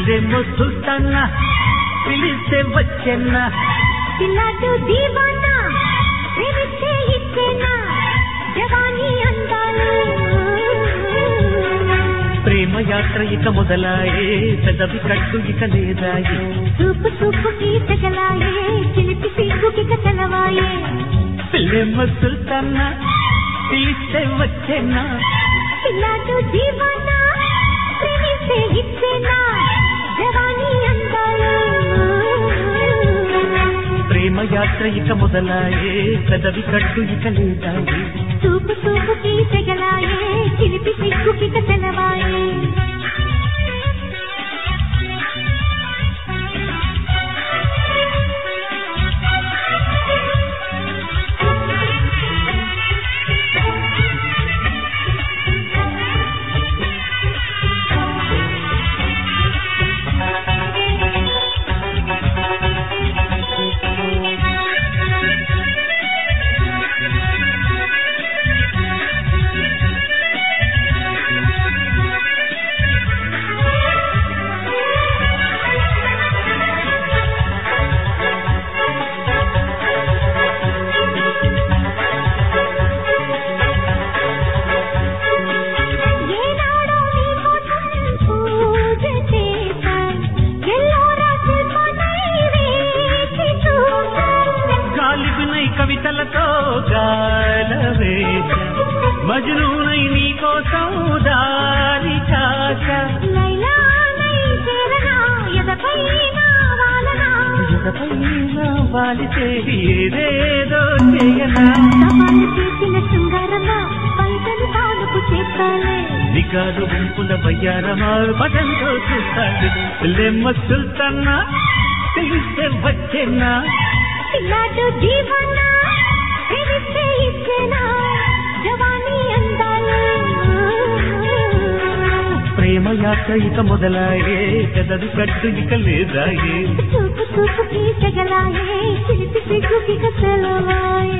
పిల్లెమ్మో సుల్తానా పిలిస్తే వచ్చెన్నా పిల్లాడు దీవానా ప్రేమిస్తే ఇచ్చేనా జవానీ అందాలు ప్రేమ యాత్ర ఇక మొదలాయే పెదవి కట్టు ఇక లేదాయే చూపు చూపుకి తెగలాయే చిలిపి సిగ్గుకి కథలవాయే పిల్లెమ్మో సుల్తానా పిలిస్తే వచ్చెన్నా పిల్లాడు దీవానా ప్రేమిస్తే ఇచ్చేనా జవానీ అందాలు ప్రేమ యాత్ర ఇక మొదలాయే పెదవి కట్టు ఇక లేదాయే చూపు చూపుకి తెగలాయే చిలిపి సిగ్గుకి కథలవాయే ఏనాడో నీకోసం పూజ చేశాం ఎల్లోరా శిల్పమై వేచి చూశాం గాలిబినై కవితలతో గాలవేశ మజనూనై నీ కోసం దారి కాశ లైలానై చేరనా ఎదపైన వాలనా ఎదపైన వాలితే ఏదేదో చేయనా సవాలు చేసిన శృంగారమా బయటను తానుకు చేస్తాలే నికాదు గుంపుల బయ్యారమా పదంతో చూస్తాడు లెమ్మ సుల్తానా తెలిస్తే వచ్చేనా పిల్లాడు జీవనా తెలిస్తే ఇచ్చేనా జవానీ అందాలు ప్రేమ యాత్ర ఇక మొదలాయే పెదవి కట్టు ఇక లేదాయే చూపు చూపుకి తెగలాయే చిలిపి సిగ్గుకి కసలవాయే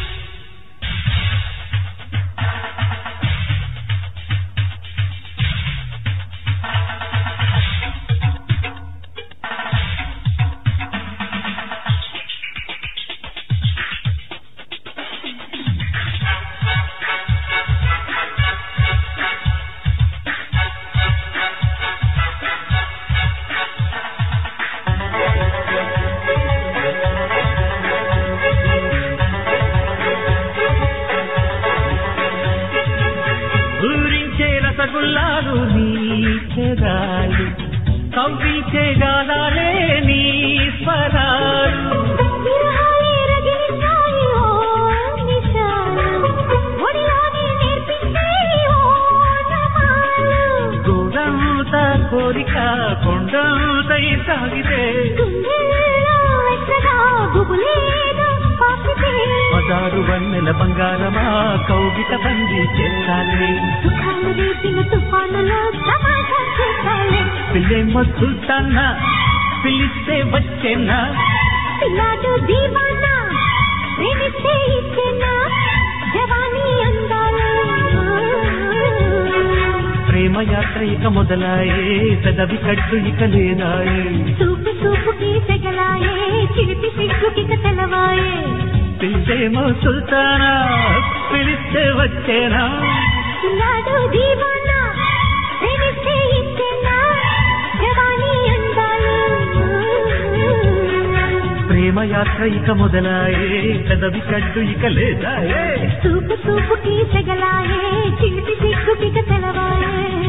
ఊరించే రసగుల్లాలు నీ చెదాలు కవ్వించే గాలాలే నీ స్వరాలు విరహాలే రగిలిస్తాయి ఓ నిశాలు ఒడిలోనే నేర్పించే ఓ నమాలు గోడంత కోరిక కొండంతై సాగితే గుండెల్లో ఎక్కడా గుబులేదో పాకితే పదారు వన్నెల బంగారమా కౌగిట బందీ చేస్తాలే సుఖాలు రేసిన తుఫానులో తమాషా చేస్తాలే పిల్లెమ్మ సుల్తానా పిలిస్తే వచ్చేనా పిల్లాడు దీవానా ప్రేమిస్తే ఇచ్చేనా జవానీ అందాలు ప్రేమ యాత్ర ఇక మొదలాయే పెదవి కట్టు ఇక లేదాయే చూపు చూపుకి తెగలాయే చిలిపి సిగ్గుకి కథలవాయే పిలిచేమో సుల్తానా పిలిస్తే వచ్చేనా పిల్లాడు దీవానా ప్రేమిస్తే ఇచ్చేనా జవానీ అందాలు ప్రేమ యాత్ర ఇక మొదలాయే పెదవి కట్టు ఇక లేదాయే చూపు చూపుకి తెగలాయే చిలిపి సిగ్గుకి కథలవాయే